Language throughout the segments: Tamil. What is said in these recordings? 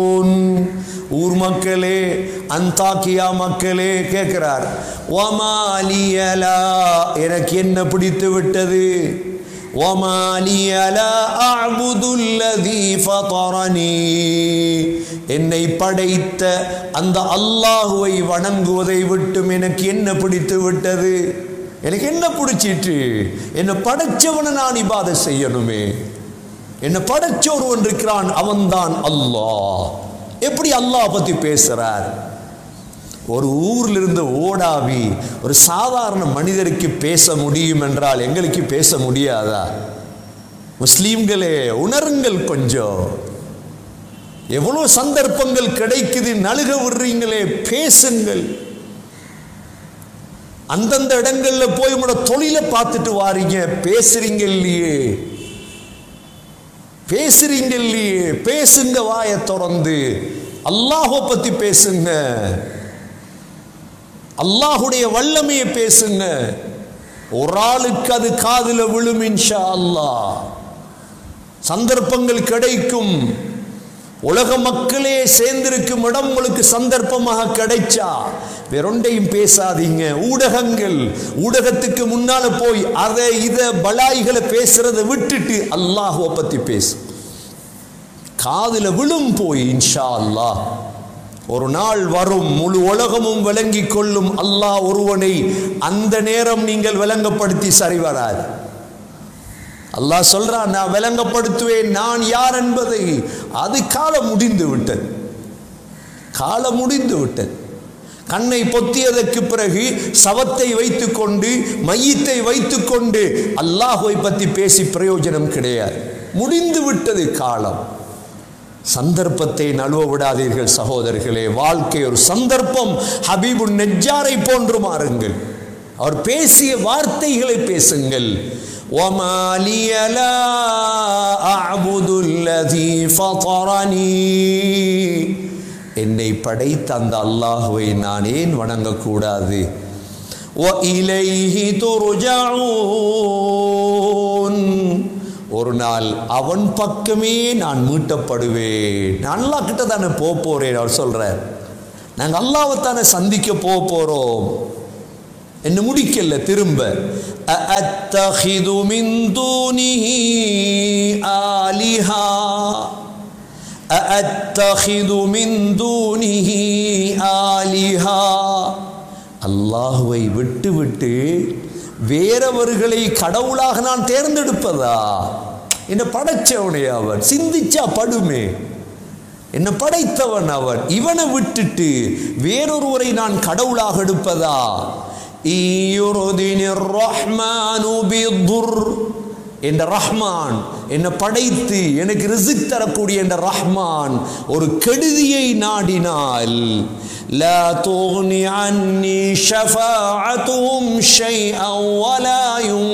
ஊர் மக்களே அந்தாக்கியா மக்களே கேட்கிறார் ஒமாலியலா எனக்கு என்ன பிடித்து விட்டது ஒமாலியலா அபுதுல்லதி ஃபதரனி என்னை படைத்த அந்த அல்லாஹுவை வணங்குவதை விட்டும் எனக்கு என்ன பிடித்து விட்டது எனக்கு என்ன பிடிச்சிட்டு என்னை படைச்சவனை நான் இபாதை செய்யணுமே என்னை படைச்ச ஒருவன் இருக்கிறான் அவன்தான் அல்லாஹ் எப்படி அல்லாஹ் பத்தி பேசுறார் ஒரு ஊர்ல இருந்து ஓடாவி ஒரு சாதாரண மனிதருக்கு பேச முடியும் என்றால் எங்களுக்கு பேச முடியாதா முஸ்லீம்களே உணருங்கள் கொஞ்சம் எவ்வளவு சந்தர்ப்பங்கள் கிடைக்குது நழுக விடுறீங்களே பேசுங்கள் அந்தந்த இடங்கள்ல போய் உங்களோட தொழிலை பார்த்துட்டு வாரீங்க பேசுறீங்க இல்லையே பேசுறீங்க இல்லையே பேசுங்க வாயை திறந்து அல்லாஹை பத்தி பேசுங்க அல்லாஹுடைய வல்லமையை பேசுங்க ஒரு ஆளுக்கு அது காதுல விழும் இன்ஷா அல்லாஹ் சந்தர்ப்பங்கள் கிடைக்கும் உலக மக்களே சேர்ந்திருக்கும் இடம் உங்களுக்கு சந்தர்ப்பமாக கிடைச்சா வேறொண்டையும் பேசாதீங்க ஊடகங்கள் ஊடகத்துக்கு முன்னால போய் அதை இதை பலாய்களை பேசுறதை விட்டுட்டு அல்லாஹுவை பத்தி பேசு காதுல விழும் போய் இன்ஷா அல்லாஹ் ஒரு நாள் வரும் முழு உலகமும் விளங்கிக் கொள்ளும் அல்லாஹ் ஒருவனை அந்த நேரம் நீங்கள் விளங்கப்படுத்தி சரி வராது அல்லாஹ் சொல்றான் நான் விளங்கப்படுத்துவேன் நான் யார் என்பதை அது காலம் முடிந்து விட்டது காலம் முடிந்து விட்டது கண்ணை பொத்தியதற்கு பிறகு சவத்தை வைத்துக்கொண்டு மையத்தை வைத்துக்கொண்டு அல்லாஹுவை பற்றி பேசி பிரயோஜனம் கிடையாது முடிந்து விட்டது காலம் சந்தர்ப்பத்தை நழுவ விடாதீர்கள் சகோதரர்களே வாழ்க்கை ஒரு சந்தர்ப்பம் ஹபீபு நெஜாரை போன்று மாறுங்கள் அவர் பேசிய வார்த்தைகளை பேசுங்கள் وما لي لا أعبد الذي فطرني என்னை படைத்த அந்த அல்லாஹுவை நான் ஏன் வணங்கக்கூடாது وإليه ترجعون ஒரு நாள் அவன் பக்கமே நான் மீட்டப்படுவேன் நான் அல்லாஹ் கிட்ட தானே போக போறேன் அவர் சொல்றார் நாங்கள் அல்லாவை தானே சந்திக்க போக போறோம் என்ன முடிக்கல திரும்ப அத்தஹிது மின் தூனிஹி ஆலிஹா அத்தஹிது மின் தூனிஹி ஆலிஹா அல்லாஹுவை விட்டு விட்டு வேறவர்களை கடவுளாக நான் தேர்ந்தெடுப்பதா என்ன படைச்சவனே அவன் சிந்திச்சா படுமே என்ன படைத்தவன் அவன் இவனை விட்டுட்டு வேறொருவரை நான் கடவுளாக எடுப்பதா என்ற ரஹ்மான் என்னை படைத்து எனக்கு ரிசிக் தரக்கூடிய என்ற ரஹ்மான் ஒரு கெடுதியை நாடினால் لا تغني عني شفاعتهم شيئا ولا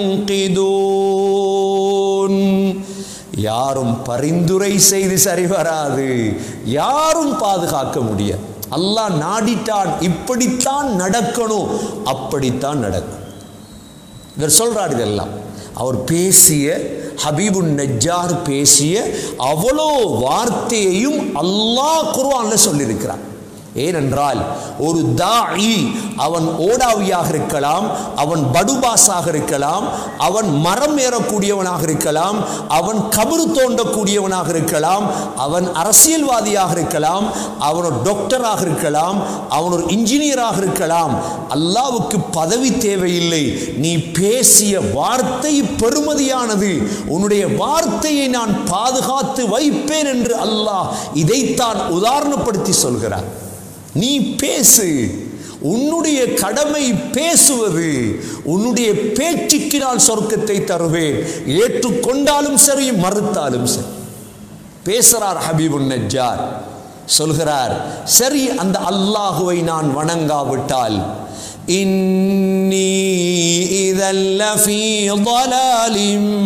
ينقذون யாரும் பரிந்துரை செய்து சரி வராது யாரும் பாதுகாக்க முடியாது அல்லாஹ் நாடிட்டான் இப்படித்தான் நடக்கணும் அப்படித்தான் நடக்கும் இவர் சொல்றார் இதெல்லாம் அவர் பேசிய ஹபீபுன் நஜ்ஜார் பேசிய அவ்வளோ வார்த்தையையும் அல்லாஹ் குர்ஆன்ல சொல்லியிருக்கிறார் ஏனென்றால் ஒரு தாயி அவன் ஓடாவியாக இருக்கலாம் அவன் படுபாஸாக இருக்கலாம் அவன் மரம் ஏறக்கூடியவனாக இருக்கலாம் அவன் கபரு தோண்டக்கூடியவனாக இருக்கலாம் அவன் அரசியல்வாதியாக இருக்கலாம் அவன் ஒரு டாக்டராக இருக்கலாம் அவன் ஒரு இன்ஜினியராக இருக்கலாம் அல்லாவுக்கு பதவி தேவையில்லை நீ பேசிய வார்த்தை பெருமதியானது உன்னுடைய வார்த்தையை நான் பாதுகாத்து வைப்பேன் என்று அல்லாஹ் இதைத்தான் உதாரணப்படுத்தி சொல்கிறார் நீ பேசு உன்னுடைய கடமை பேசுவது உன்னுடைய பேச்சுக்கு நான் சொர்க்கத்தை தருவேன் ஏற்றுக்கொண்டாலும் சரி மறுத்தாலும் சரி பேசுறார் ஹபீபுன் நஜ்ஜார் சொல்கிறார் சரி அந்த அல்லாஹுவை நான் வணங்காவிட்டால் இன்னி இதல்ல ஃபீ ضلال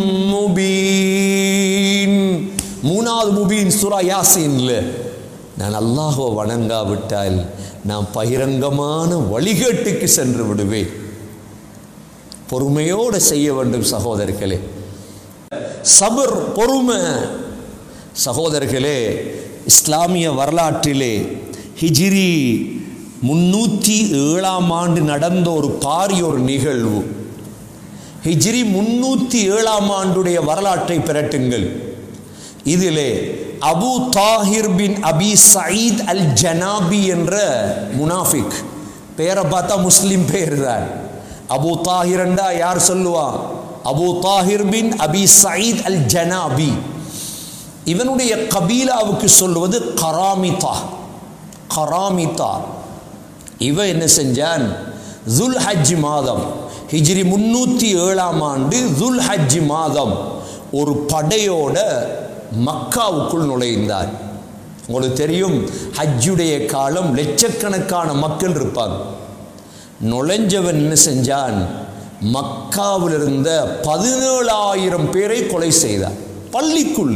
முபீன் மூணாவது முபீன் சுரா யாசீன்ல நான் அல்லாஹுவை வணங்காவிட்டால் நான் பகிரங்கமான வழிகேட்டுக்கு சென்று விடுவேன் பொறுமையோடு செய்ய வேண்டும் சகோதரர்களே சபர் பொறுமை சகோதரர்களே இஸ்லாமிய வரலாற்றிலே ஹிஜ்ரி முன்னூற்றி ஏழாம் ஆண்டு நடந்த ஒரு பாரிய ஒரு நிகழ்வு ஹிஜ்ரி முன்னூற்றி ஏழாம் ஆண்டுடைய வரலாற்றை பிரட்டுங்கள் இதிலே Abu Tahir bin Abi Sayeed al Janabi என்ற முனாஃபிக் பேரை பார்த்தா முஸ்லிம் பேர் தான் அபு தாஹிரண்டா யார் சொல்லுவான் Abu Tahir bin Abi Sayeed al Janabi இவனுடைய கபீலாவுக்கு சொல்லுவது கராமிதா கராமிதா இவன் என்ன செஞ்சான் துல் ஹஜ் மாதம் ஹிஜ்ரி முன்னூற்றி ஏழாம் ஆண்டு துல் ஹஜ் மாதம் ஒரு படையோட மக்காவுக்குள் நுழைந்தார் உங்களுக்கு தெரியும் ஹஜ்ஜுடைய காலம் லட்சக்கணக்கான மக்கள் இருப்பாங்க நுழைஞ்சவன் என்ன செஞ்சான் மக்காவில் இருந்த பதினேழாயிரம் பேரை கொலை செய்தார் பள்ளிக்குள்ள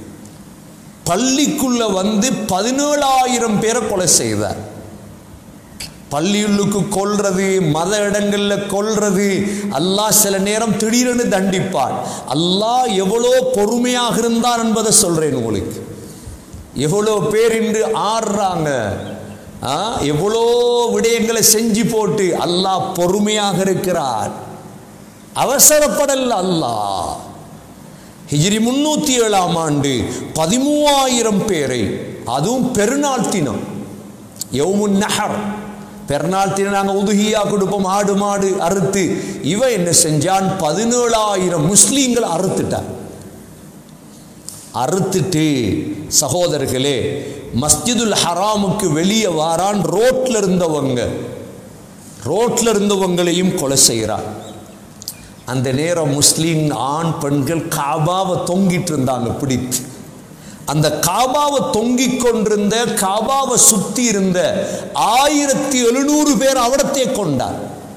பள்ளிக்குள்ள வந்து பதினேழாயிரம் பேரை கொலை செய்தார் பள்ளியுள்ளுக்கு கொல்றது மத இடங்கள்ல கொல்றது அல்லாஹ் சில நேரம் திடீரென தண்டிப்பான் அல்லாஹ் எவ்வளோ பொறுமையாக இருந்தான் என்பதை சொல்றேன் உங்களுக்கு எவ்வளோ பேர் இன்று ஆடுறாங்க ஆ, எவ்வளோ விடயங்களை செஞ்சு போட்டு அல்லாஹ் பொறுமையாக இருக்கிறார் அவசரப்படல அல்லாஹ் ஹிஜ்ரி முன்னூத்தி ஏழாம் ஆண்டு பதிமூவாயிரம் பேரை அதுவும் பெருநாள் தினம் யௌமுன் நஹர் பெருநாள் தினம் நாங்கள் உதுகியா கொடுப்போம் ஆடு மாடு அறுத்து இவன் என்ன செஞ்சான் பதினேழாயிரம் முஸ்லீம்களை அறுத்துட்டான் அறுத்துட்டு சகோதரர்களே மஸ்ஜிதுல் ஹராமுக்கு வெளியே வாரான் ரோட்ல இருந்தவங்க ரோட்ல இருந்தவங்களையும் கொலை செய்கிறான் அந்த நேரம் முஸ்லீம் ஆண் பெண்கள் காபாவை தொங்கிட்டு இருந்தாங்க பிடித்து அந்த காபாவை தொங்கிக் கொண்டிருந்த காபாவை சுத்தி இருந்த ஆயிரத்தி எழுநூறு பேர் அவடத்தை கொண்டார்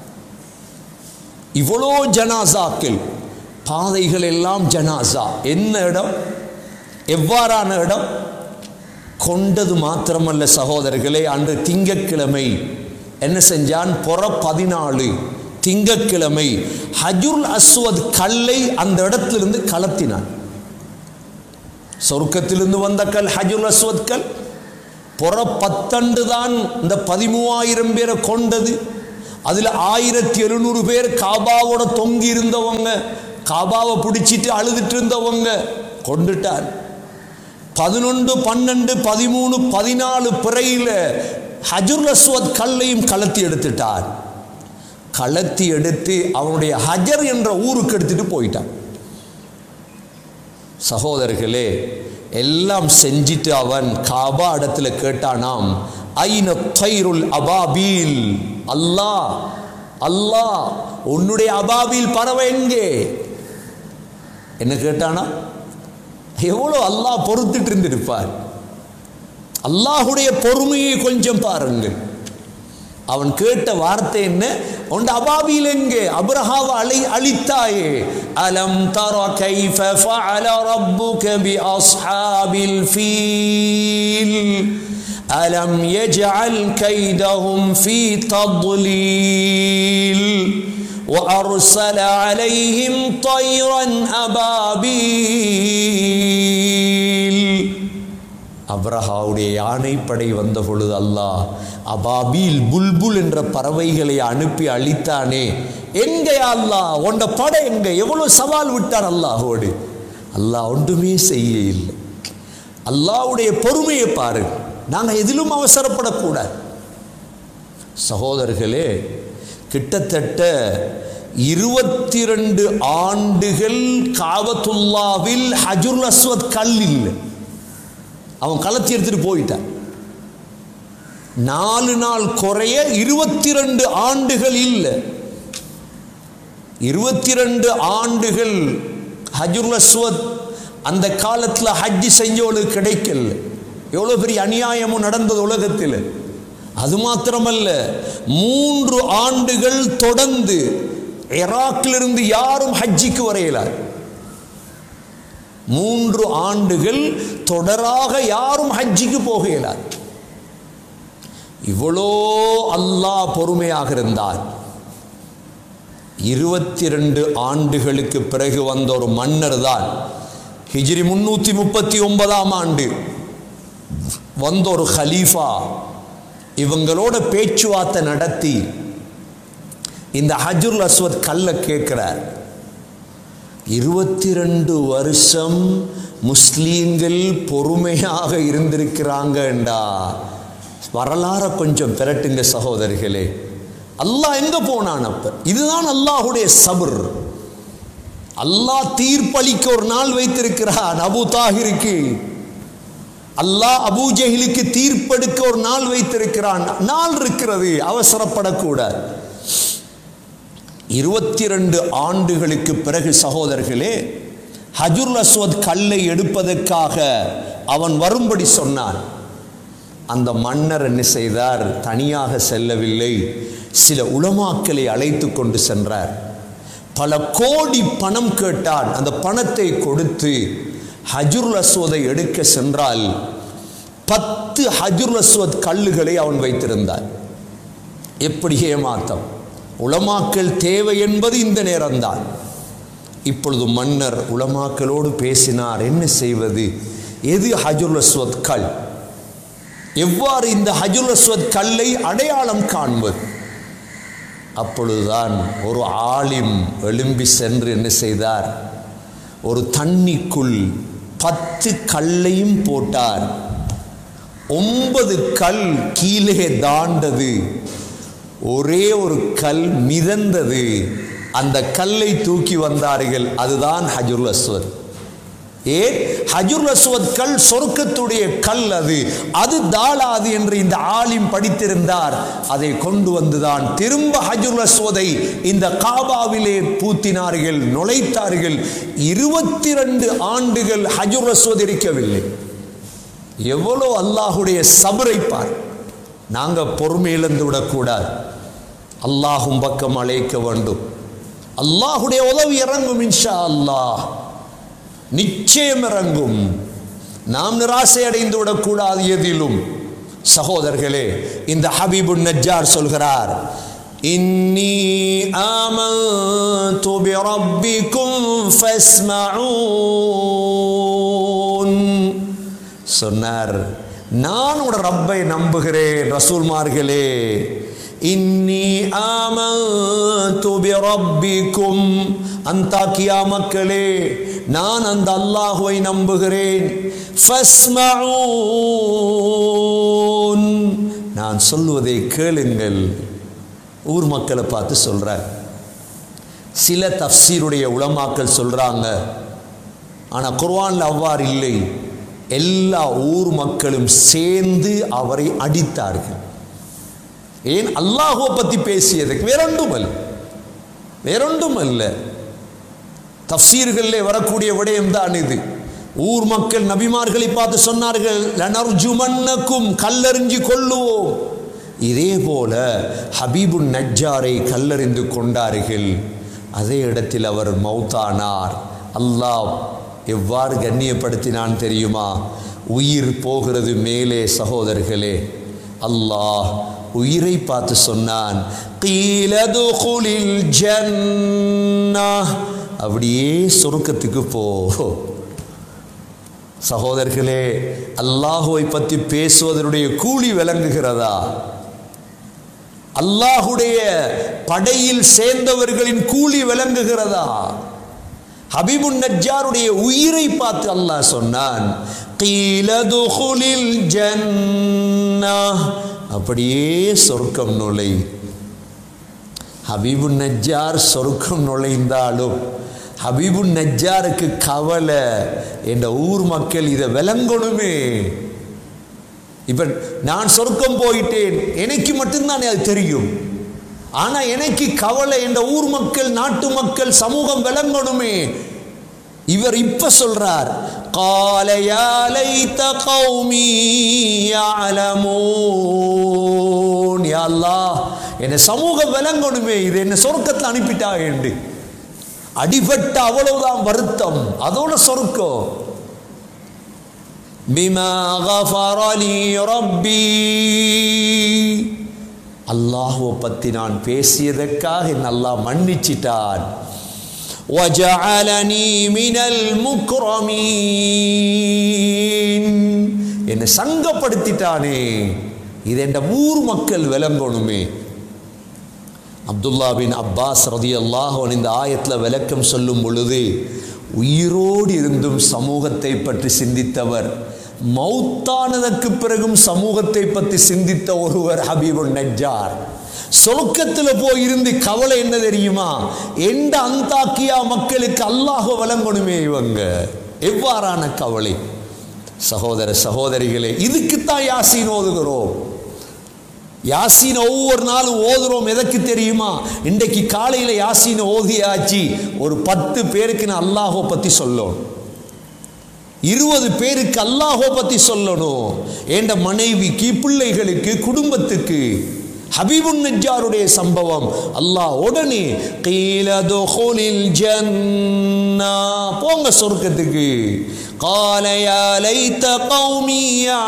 இவ்வளோ ஜனாசாக்கள் பாதைகள் எல்லாம் ஜனாசா என்ன இடம் எவ்வாறான இடம் கொண்டது மாத்திரமல்ல சகோதரர்களே அன்று திங்கட்கிழமை என்ன செஞ்சான் புற பதினாலு திங்கட்கிழமை ஹஜுல் அஸ்வத் கல்லை அந்த இடத்திலிருந்து கலத்தினான் சொர்க்கத்திலிருந்து வந்த கல் ஹஜுல் அஸ்வத் கல் புற பத்தண்டு தான் இந்த பதிமூவாயிரம் பேரை கொண்டது அதில் ஆயிரத்தி எழுநூறு பேர் காபாவோட தொங்கி இருந்தவங்க காபாவை பிடிச்சிட்டு அழுதுட்டு இருந்தவங்க கொண்டுட்டார் பதினொன்று பன்னெண்டு பதிமூணு பதினாலு பிறையில் ஹஜுர் அஸ்வத் கல்லையும் கலத்தி எடுத்துட்டார் கலத்தி எடுத்து அவனுடைய ஹஜர் என்ற ஊருக்கு எடுத்துட்டு போயிட்டான் சகோதரர்களே எல்லாம் செஞ்சிட்டு அவன் காபா இடத்துல கேட்டானாம் ஐன தைருல் அபாபீல் அல்லாஹ் அல்லாஹ் உன்னுடைய அபாபீல் பறவை எங்கே என்ன கேட்டானா எவ்வளோ அல்லாஹ் பொறுத்துட்டு இருந்திருப்பார் அல்லாஹுடைய பொறுமையை கொஞ்சம் பாருங்கள் அவன் கேட்ட வார்த்தை என்ன உண்ட அபாபியில் எங்கே அப்ரஹாவை அழை அழித்தாயே அலம் தர கைஃப ஃபஅல ரப்புக பி அஸ்ஹாபில் ஃபீல் அலம் யஜ்அல் கைதஹும் ஃபீ தضلீல் وأرسل عليهم طيرا أبابيل அப்ரஹாவுடைய யானைப்படை வந்த பொழுது அல்லாஹ் அபாபீல் புல்புல் என்ற பறவைகளை அனுப்பி அழித்தானே எங்க அல்லாஹ் உண்ட படை எங்க எவ்வளவு சவால் விட்டான் அல்லாஹோடு அல்லாஹ் ஒன்றுமே செய்ய இல்லை அல்லாஹ்வுடைய பொறுமையை பாரு நாங்க எதிலும் அவசரப்படக்கூடாது சகோதரர்களே கிட்டத்தட்ட இருபத்தி ரெண்டு ஆண்டுகள் காபத்துல்லாவில் ஹஜுல் அஸ்வத் கல் இல்லை அவன் களத்தி எடுத்துட்டு போயிட்டான் நாலு நாள் குறைய இருபத்தி ரெண்டு ஆண்டுகள் இல்லை இருபத்தி ரெண்டு ஆண்டுகள் ஹஜுல் அஸ்வத் அந்த காலத்தில் ஹஜ்ஜி செஞ்சவளுக்கு கிடைக்கல எவ்வளோ பெரிய அநியாயமும் நடந்தது உலகத்தில் அது மாத்திரமல்ல மூன்று ஆண்டுகள் தொடர்ந்து ஈராக்கிலிருந்து யாரும் ஹஜ்ஜிக்கு வரையலார் மூன்று ஆண்டுகள் தொடராக யாரும் ஹஜ்ஜிக்கு போக இயலார் இவ்வளோ அல்லாஹ் பொறுமையாக இருந்தார் இருபத்தி ரெண்டு ஆண்டுகளுக்கு பிறகு வந்த ஒரு மன்னர் தான் ஹிஜ்ரி முன்னூற்றி முப்பத்தி ஒன்பதாம் ஆண்டு வந்த ஒரு ஹலீஃபா இவங்களோட பேச்சுவார்த்தை நடத்தி இந்த ஹஜுல் அஸ்வத் கல்லை கேட்கிறார் இருபத்தி ரெண்டு வருஷம் முஸ்லீம்கள் பொறுமையாக இருந்திருக்கிறாங்கண்டா வரலாற கொஞ்சம் பிரட்டுங்க சகோதரிகளே அல்லாஹ் எங்க போனான் அப்ப இதுதான் அல்லாஹுடைய சபர் அல்லாஹ் தீர்ப்பளிக்க ஒரு நாள் வைத்திருக்கிறான் அபு தாகிருக்கு அல்லாஹ் அபூ ஜஹிலுக்கு தீர்ப்பெடுக்க ஒரு நாள் வைத்திருக்கிறான் நாள் இருக்கிறது அவசரப்படக்கூடாது இருபத்தி ரெண்டு ஆண்டுகளுக்கு பிறகு சகோதரர்களே ஹஜுர் அஸ்வத் கல்லை எடுப்பதற்காக அவன் வரும்படி சொன்னான் அந்த மன்னர் என்ன செய்தார் தனியாக செல்லவில்லை சில உலமாக்களை அழைத்து கொண்டு சென்றார் பல கோடி பணம் கேட்டான் அந்த பணத்தை கொடுத்து ஹஜுர் அஸ்வதை எடுக்க சென்றால் பத்து ஹஜுர் அஸ்வத் கல்லுகளை அவன் வைத்திருந்தார் எப்படி ஏமாத்தம் உலமாக்கள் தேவை என்பது இந்த நேரம்தான் இப்பொழுது மன்னர் உலமாக்களோடு பேசினார் என்ன செய்வது எது ஹஜுர் அஸ்வத் கல் எவ்வாறு இந்த ஹஜுர் அஸ்வத் கல்லை அடையாளம் காண்பது அப்பொழுதுதான் ஒரு ஆலிம் எழும்பி சென்று என்ன செய்தார் ஒரு தண்ணிக்குள் பத்து கல்லையும் போட்டார் ஒன்பது கல் கீழே தாண்டது ஒரே ஒரு கல் மிதந்தது அந்த கல்லை தூக்கி வந்தார்கள் அதுதான் ஹஜுர் அஸ்வத் ஏன் ஹஜுர் அஸ்வத் கல் சொர்க்கத்துடைய கல் அது அது தாளாது என்று இந்த ஆலிம் படித்திருந்தார் அதை கொண்டு வந்துதான் திரும்ப ஹஜுர் அஸ்வதை இந்த காபாவிலே பூத்தினார்கள் நுழைத்தார்கள் இருபத்தி ரெண்டு ஆண்டுகள் ஹஜுர் அஸ்வத் இருக்கவில்லை எவ்வளோ அல்லாஹுடைய சபரை பார் நாங்கள் பொறுமை இழந்து விடக்கூடாது அல்லாஹும் பக்கம் அழைக்க வேண்டும் அல்லாஹுடைய உதவி இறங்கும் இன்ஷா அல்லாஹ் நிச்சயம் இறங்கும் நாம் நிராசை அடைந்து விடக்கூடாது எதிலும் சகோதரர்களே இந்த ஹபீபுன் நஜ்ஜார் சொல்கிறார் இன்னி ஆமன்து பிரப்பிக்கும் ஃபஸ்மஊன் சொன்னார் நான் உட ரப்பை நம்புகிறேன் ரசூல்மார்களே இன்னி ஆமன்து பிரப்பிக்கும் அந்தாக்கியா மக்களே நான் அந்த அல்லாஹுவை நம்புகிறேன் ஃபஸ்மஊன் நான் சொல்வதை கேளுங்கள் ஊர் மக்களை பார்த்து சொல்றார் சில தஃப்சீருடைய உலமாக்கள் சொல்றாங்க ஆனால் குர்ஆன்ல அவ்வாறு இல்லை எல்லா ஊர் மக்களும் சேர்ந்து அவரை அடித்தார்கள் ஏன் அல்லாஹுவை பற்றி பேசியதுக்கு வேறொன்றும் அல்ல வேறொன்றும் அல்ல தஃசீர்களிலே வரக்கூடிய விடயம் தான் இது ஊர் மக்கள் நபிமார்களை பார்த்து சொன்னார்கள் லனர்ஜுமன்னக்கும் கல்லறிஞ்சு கொள்ளுவோம் இதே போல ஹபீபுன் நஜ்ஜாரை கல்லறிந்து கொண்டார்கள் அதே இடத்தில் அவர் மௌத்தானார் அல்லாஹ் எவ்வாறு கண்ணியப்படுத்தினான் தெரியுமா உயிர் போகிறது மேலே சகோதரர்களே அல்லாஹ் உயிரை பார்த்து சொன்னான் "கீலதுகுலில் ஜன்னah." அப்படியே சொர்க்கத்துக்கு போ சகோதரர்களே அல்லாஹுவை பற்றி பேசுவதனுடைய கூலி விளங்குகிறதா அல்லாஹுடைய படையில் சேர்ந்தவர்களின் கூலி விளங்குகிறதா ஹபீபுன் நஜ்ஜாருடைய உயிரை பார்த்து அல்லாஹ் சொன்னான் "கீலதுகுலில் ஜன்னah." அப்படியே சொர்க்கம் நுழை ஹபீபுன் நஜ்ஜார் சொர்க்கம் நுழைந்தாலும் ஹபீபுன் நஜ்ஜாருக்கு கவலை என்ற ஊர் மக்கள் இதை விளங்கணுமே இப்ப நான் சொர்க்கம் போயிட்டேன் எனக்கு மட்டும்தான் அது தெரியும் ஆனா எனக்கு கவலை என்ற ஊர் மக்கள் நாட்டு மக்கள் சமூகம் விளங்கணுமே இவர் இப்ப சொல்றார் قال يا ليت قومي يعلمون يا الله என்ன சமூகம் விளங்கணுமே இது என்ன சொர்க்கத்தில் அனுப்பிட்டா என்று அடிபட்ட அவ்வளவுதான் வருத்தம் அதோட சொர்க்கம் பிமா غفر لي ربي அல்லாஹ்வை பத்தி நான் பேசியதற்காக என்ன அல்லாஹ் மன்னிச்சிட்டான் وجعلني من المكرمين என்னை சங்கப்படுத்திட்டானே இது என்ற ஊர் மக்கள் விளங்கணுமே அப்துல்லா பின் அப்பாஸ் ரதி அல்லாஹ் இந்த ஆயத்தில் விளக்கம் சொல்லும் பொழுது உயிரோடு இருந்தும் சமூகத்தை பற்றி சிந்தித்தவர் மௌத்தானதற்கு பிறகும் சமூகத்தை பற்றி சிந்தித்த ஒருவர் ஹபீபுன் நஜ்ஜார் சொர்க்கத்தில் போய் இருந்து கவலை என்ன தெரியுமா எந்த அந்தாக்கியா மக்களுக்கு அல்லாஹ் வழங்கணுமே இவங்க எவ்வாறான கவலை சகோதர சகோதரிகளே இதுக்குத்தான் யாசீன் ஓதுகிறோம் யாசீனை ஒவ்வொரு நாளும் ஓதுறோம் எதற்கு தெரியுமா இன்றைக்கு காலையில் யாசீனை ஓதியாச்சு ஒரு பத்து பேருக்கு நான் அல்லாஹோ பற்றி சொல்லணும் இருபது பேருக்கு அல்லாஹோ பற்றி சொல்லணும் என்ற மனைவிக்கு பிள்ளைகளுக்கு குடும்பத்துக்கு ஹபீபுன் நஜ்ஜாருடைய சம்பவம் அல்லாஹ் உடனே கீல துஹுலில் ஜன்னா போங்க சொர்க்கத்துக்கு قال يا ليت قومي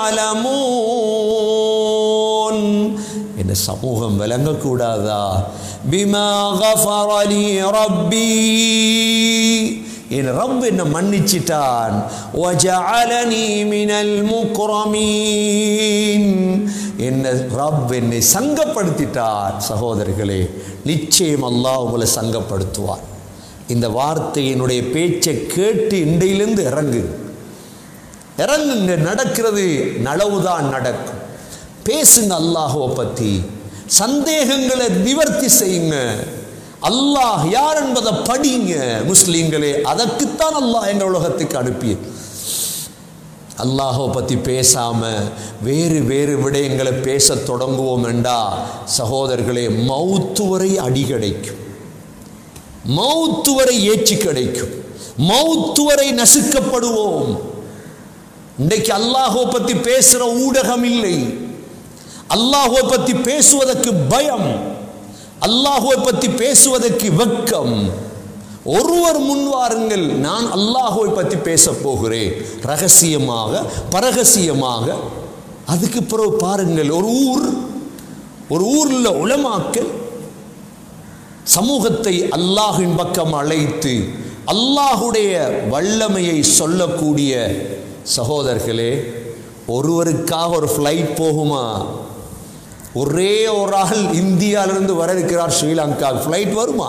يعلمون என்ன சமூகம் விளங்கக்கூடாதா பிமா கஃபரலி ரப்பி என் ரப் என்ன மன்னிச்சிட்டான் وجعلني من المكرمين என்ன ரப் என்னை சங்கப்படுத்திட்டார் சகோதரர்களே நிச்சயம் அல்லாஹ் உங்களை சங்கப்படுத்துவார் இந்த வார்த்தையினுடைய பேச்சை கேட்டு இண்டையிலிருந்து இறங்கு இறங்குங்க நடக்கிறது நலவுதான் நடக்கும் பேசுங்க அல்லாஹுவை பற்றி சந்தேகங்களை நிவர்த்தி செய்யுங்க அல்லாஹ் யார் என்பதை படிங்க முஸ்லீம்களே அதற்குத்தான் அல்லாஹ் எங்கள் உலகத்துக்கு அனுப்பி அல்லாஹை பற்றி பேசாம வேறு வேறு விடயங்களை பேச தொடங்குவோம் என்றா சகோதரர்களே மௌத்து வரை அடி கிடைக்கும் மௌத்து வரை ஏற்றி கிடைக்கும் மௌத்து வரை நசுக்கப்படுவோம் இன்றைக்கு அல்லாஹோ பற்றி பேசுகிற ஊடகம் இல்லை அல்லாஹோ பற்றி பேசுவதற்கு பயம் அல்லாஹுவை பற்றி பேசுவதற்கு வெக்கம் ஒருவர் முன்வாருங்கள் நான் அல்லாஹுவை பற்றி பேச போகிறேன் ரகசியமாக பரகசியமாக அதுக்கு பிறகு பாருங்கள் ஒரு ஊர் ஒரு ஊரில் உளமாக்கல் சமூகத்தை அல்லாஹின் பக்கம் அழைத்து அல்லாஹுடைய வல்லமையை சொல்லக்கூடிய சகோதரர்களே ஒருவருக்காக ஒரு ஃப்ளைட் போகுமா ஒரே ஒரு ஆள் இந்தியாவிலிருந்து வர இருக்கிறார் ஸ்ரீலங்கா ஃப்ளைட் வருமா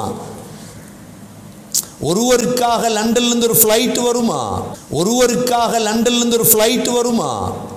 ஒருவருக்காக லண்டன்லேருந்து ஒரு ஃப்ளைட் வருமா ஒருவருக்காக லண்டன்லேருந்து ஒரு ஃப்ளைட் வருமா